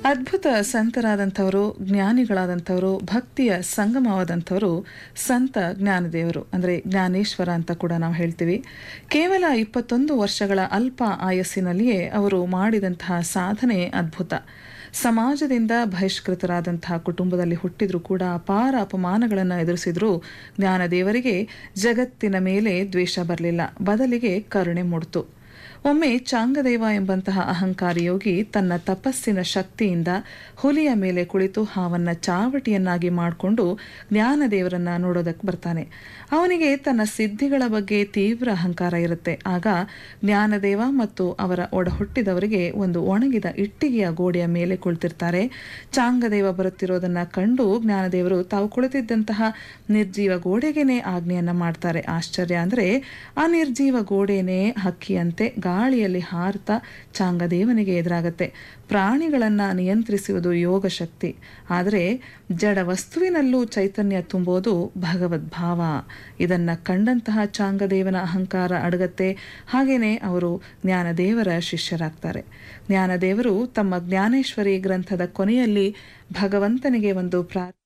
ಅದ್ಭುತ ಸಂತರಾದಂಥವರು ಜ್ಞಾನಿಗಳಾದಂಥವರು ಭಕ್ತಿಯ ಸಂಗಮವಾದಂಥವರು ಸಂತ ಜ್ಞಾನದೇವರು ಅಂದರೆ ಜ್ಞಾನೇಶ್ವರ ಅಂತ ಕೂಡ ನಾವು ಹೇಳ್ತೀವಿ ಕೇವಲ ಇಪ್ಪತ್ತೊಂದು ವರ್ಷಗಳ ಅಲ್ಪ ಆಯಸ್ಸಿನಲ್ಲಿಯೇ ಅವರು ಮಾಡಿದಂತಹ ಸಾಧನೆ ಅದ್ಭುತ ಸಮಾಜದಿಂದ ಬಹಿಷ್ಕೃತರಾದಂತಹ ಕುಟುಂಬದಲ್ಲಿ ಹುಟ್ಟಿದ್ರೂ ಕೂಡ ಅಪಾರ ಅಪಮಾನಗಳನ್ನು ಎದುರಿಸಿದ್ರೂ ಜ್ಞಾನದೇವರಿಗೆ ಜಗತ್ತಿನ ಮೇಲೆ ದ್ವೇಷ ಬರಲಿಲ್ಲ ಬದಲಿಗೆ ಕರುಣೆ ಮೂಡಿತು ಒಮ್ಮೆ ಚಾಂಗದೇವ ಎಂಬಂತಹ ಅಹಂಕಾರಿ ಯೋಗಿ ತನ್ನ ತಪಸ್ಸಿನ ಶಕ್ತಿಯಿಂದ ಹುಲಿಯ ಮೇಲೆ ಕುಳಿತು ಹಾವನ್ನ ಚಾವಟಿಯನ್ನಾಗಿ ಮಾಡಿಕೊಂಡು ಜ್ಞಾನದೇವರನ್ನ ನೋಡೋದಕ್ಕೆ ಬರ್ತಾನೆ ಅವನಿಗೆ ತನ್ನ ಸಿದ್ಧಿಗಳ ಬಗ್ಗೆ ತೀವ್ರ ಅಹಂಕಾರ ಇರುತ್ತೆ ಆಗ ಜ್ಞಾನದೇವ ಮತ್ತು ಅವರ ಒಡ ಹುಟ್ಟಿದವರಿಗೆ ಒಂದು ಒಣಗಿದ ಇಟ್ಟಿಗೆಯ ಗೋಡೆಯ ಮೇಲೆ ಕುಳಿತಿರ್ತಾರೆ ಚಾಂಗದೇವ ಬರುತ್ತಿರೋದನ್ನ ಕಂಡು ಜ್ಞಾನದೇವರು ತಾವು ಕುಳಿತಿದ್ದಂತಹ ನಿರ್ಜೀವ ಗೋಡೆಗೇನೆ ಆಜ್ಞೆಯನ್ನ ಮಾಡ್ತಾರೆ ಆಶ್ಚರ್ಯ ಅಂದ್ರೆ ಆ ನಿರ್ಜೀವ ಗೋಡೆನೇ ಹಕ್ಕಿಯಂತೆ ಗಾಳಿಯಲ್ಲಿ ಹಾರ್ತಾ ಚಾಂಗದೇವನಿಗೆ ಎದುರಾಗತ್ತೆ ಪ್ರಾಣಿಗಳನ್ನ ನಿಯಂತ್ರಿಸುವುದು ಯೋಗ ಶಕ್ತಿ ಆದರೆ ಜಡ ವಸ್ತುವಿನಲ್ಲೂ ಚೈತನ್ಯ ತುಂಬೋದು ಭಗವದ್ಭಾವ ಇದನ್ನ ಕಂಡಂತಹ ಚಾಂಗದೇವನ ಅಹಂಕಾರ ಅಡಗತ್ತೆ ಹಾಗೇನೆ ಅವರು ಜ್ಞಾನದೇವರ ಶಿಷ್ಯರಾಗ್ತಾರೆ ಜ್ಞಾನದೇವರು ತಮ್ಮ ಜ್ಞಾನೇಶ್ವರಿ ಗ್ರಂಥದ ಕೊನೆಯಲ್ಲಿ ಭಗವಂತನಿಗೆ ಒಂದು ಪ್ರಾ